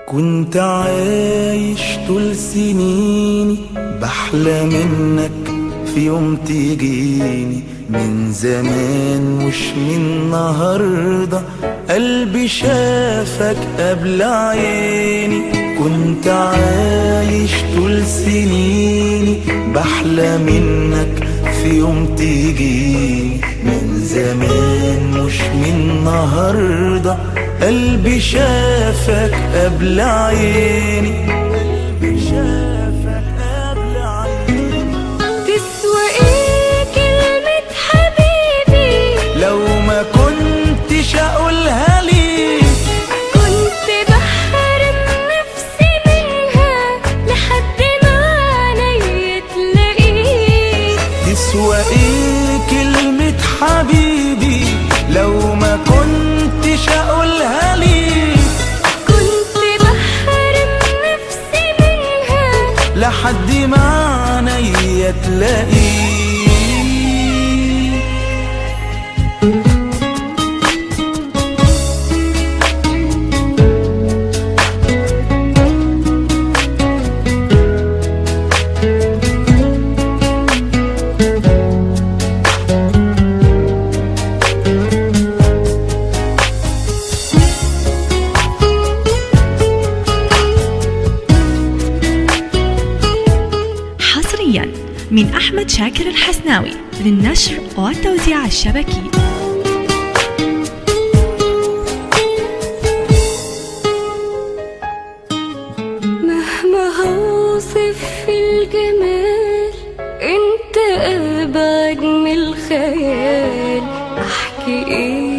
كنت عايش طول سنيني بحلم انك في يوم تجيني من زمان مش من النهاردة قلبي شافك قبل عيني كنت عايش طول سنيني بحلم انك في يوم تجيني من زمان مش من النهاردة قلبي شافك قبل عيني قلبي شافك قبل عيني تسوى ايه كلمة حبيبي لو ما كنتش اقولها ليك كنت بحرم نفسي منها لحد ما عينيا تلاقيك تسوى ايه كلمة حبيبي لو ما كنتش اقولها ليك كنت بحرم نفسي منها لحد ما عينيا تلاقيك حصريا من أحمد شاكر الحسناوي للنشر والتوزيع الشبكي مهما هوصف في الجمال انت ابعد من الخيال احكي ايه